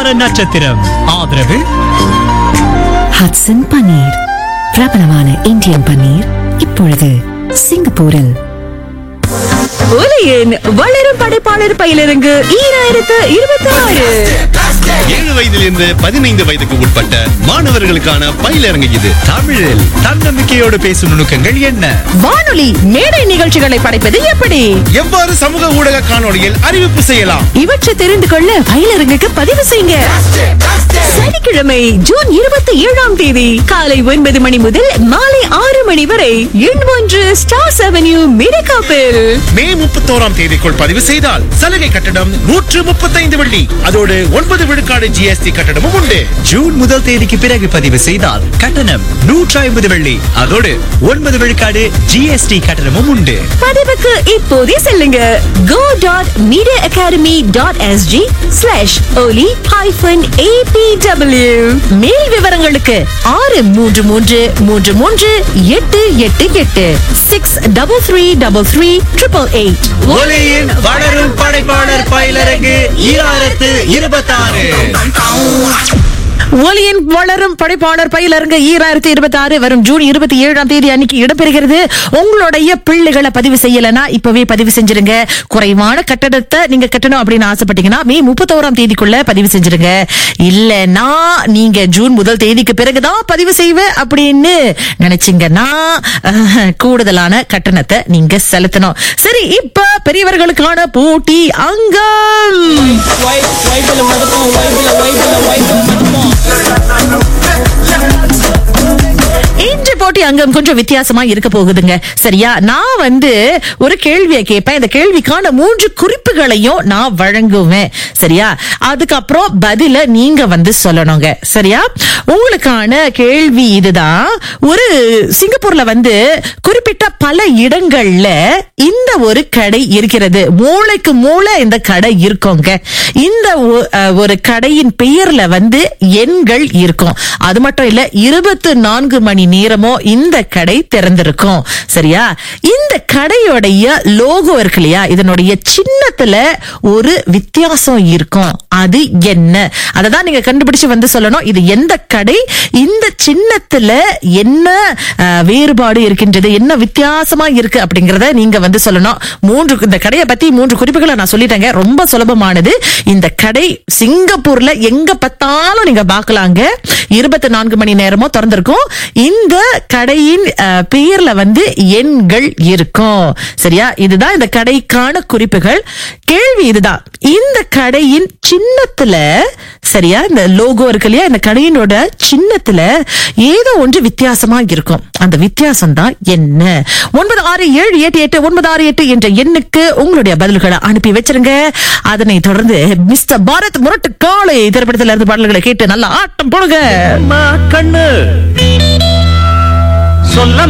வார நட்சத்திரம் ஆதரவு ஹட்சன் பன்னீர் பிரபலமான இந்தியன் பன்னீர் இப்பொழுது சிங்கப்பூரில் ஒலியின் வளரும் படைப்பாளர் பயிலிறங்கு ஈராயிரத்து இருபத்தி ஆறு ஏழு வயதிலிருந்து பதினைந்து வயதுக்கு உட்பட்ட மாணவர்களுக்கான பயிலரங்கு இது தமிழில் தன்னம்பிக்கையோடு பேசும் நுணுக்கங்கள் என்ன வானொலி மேடை நிகழ்ச்சிகளை படைப்பது எப்படி எவ்வாறு சமூக ஊடக காணொளியில் அறிவிப்பு செய்யலாம் இவற்றை தெரிந்து கொள்ள பயிலரங்குக்கு பதிவு செய்யுங்க சனிக்கிழமை ஜூன் இருபத்தி ஏழாம் தேதி காலை ஒன்பது மணி முதல் மாலை ஆறு மணி வரை எண் ஒன்று ஸ்டார்ஸ் அவென்யூ மிரகாப்பில் மே முப்பத்தோராம் தேதிக்குள் பதிவு செய்தால் சலுகை கட்டணம் நூற்று முப்பத்தைந்து வெள்ளி அதோடு ஒன்பது விழுக்காடு ஜிஎஸ்டி கட்டணமும் உண்டு ஜூன் முதல் தேதிக்கு பிறகு பதிவு செய்தால் கட்டணம் நூற்றி ஐம்பது வெள்ளி அதோடு ஒன்பது விழுக்காடு ஜிஎஸ்டி கட்டணமும் உண்டு பதிவுக்கு இப்போதே செல்லுங்க go dot media academy dot SG slash Oli hyphen ABW மேல் விவரங்களுக்கு ஆறு மூன்று மூன்று மூன்று மூன்று எட்டு எட்டு எட்டு six double three double three triple eight ஒலியின் வளரும் படைப்பாளர் பயிலரங்கு ஈராயிரத்து இருபத்தாறு ஒலியின் வளரும் படைப்பாளர் பயிலரங்கு ஈராயிரத்தி இருபத்தி ஆறு வரும் ஜூன் இருபத்தி ஏழாம் தேதி அன்னைக்கு இடம்பெறுகிறது உங்களுடைய பிள்ளைகளை பதிவு செய்யலனா இப்பவே பதிவு செஞ்சிருங்க குறைவான கட்டணத்தை நீங்க கட்டணும் அப்படின்னு ஆசைப்பட்டீங்கன்னா மே முப்பத்தோராம் தேதிக்குள்ள பதிவு செஞ்சிருங்க இல்லனா நீங்க ஜூன் முதல் தேதிக்கு பிறகுதான் பதிவு செய்வேன் அப்படின்னு நினைச்சீங்கன்னா அஹ், கூடுதலான கட்டணத்தை நீங்க செலுத்தணும் சரி இப்ப பெரியவர்களுக்கான போட்டி அங்கம் இன்று போட்டி அங்கம் கொஞ்சம் வித்தியாசமா இருக்க போகுதுங்க சரியா நான் வந்து ஒரு கேள்வியை கேட்பேன் இந்த கேள்விக்கான மூன்று குறிப்புகளையும் நான் வழங்குவேன் சரியா அதுக்கப்புறம் பதில நீங்க வந்து சொல்லணுங்க சரியா உங்களுக்கான கேள்வி இதுதான் ஒரு சிங்கப்பூர்ல வந்து குறிப்பிட்ட பல இடங்கள்ல இந்த ஒரு கடை இருக்கிறது மூளைக்கு மூளை இந்த கடை இருக்குங்க இந்த ஒ- அஹ், ஒரு கடையின் பெயர்ல வந்து எண்கள் இருக்கும் அது மட்டும் இல்ல இருபத்தி நான்கு மணி நேரமோ இந்த கடை திறந்திருக்கும் சரியா இந்த கடையோடைய லோகோ இருக்கு இல்லையா இதனுடைய சின்னத்துல ஒரு வித்தியாசம் இருக்கும் அது என்ன அததான் நீங்க கண்டுபிடிச்சு வந்து சொல்லணும் இது எந்த கடை இந்த சின்னத்துல என்ன அஹ், வேறுபாடு இருக்கின்றது என்ன வித்தியாசமா இருக்கு அப்படிங்கறத நீங்க வந்து சொல்லணும் மூன்று இந்த கடையை பத்தி மூன்று குறிப்புகளை நான் சொல்லிட்டேங்க ரொம்ப சுலபமானது இந்த கடை சிங்கப்பூர்ல எங்க பார்த்தாலும் நீங்க பார்க்கலாங்க இருபத்தி நான்கு மணி நேரமும் திறந்திருக்கும் இந்த கடையின் அஹ், பெயர்ல வந்து எண்கள் இருக்கும் சரியா இதுதான் இந்த கடைக்கான குறிப்புகள் கேள்வி இதுதான் இந்த கடையின் சின்னத்துல சரியா இந்த லோகோ இருக்கு இல்லையா இந்த கடையினோட சின்னத்துல ஏதோ ஒன்று வித்தியாசமா இருக்கும் அந்த வித்தியாசம் தான் என்ன ஒன்பது ஆறு ஏழு எட்டு எட்டு ஒன்பது ஆறு எட்டு என்ற எண்ணுக்கு உங்களுடைய பதில்களை அனுப்பி வச்சிருங்க அதனை தொடர்ந்து மிஸ்டர் பாரத் முரட்டு காளை திரைப்படத்துல இருந்து பாடல்களை கேட்டு நல்லா ஆட்டம் போடுங்க கண்ணு சொல்ல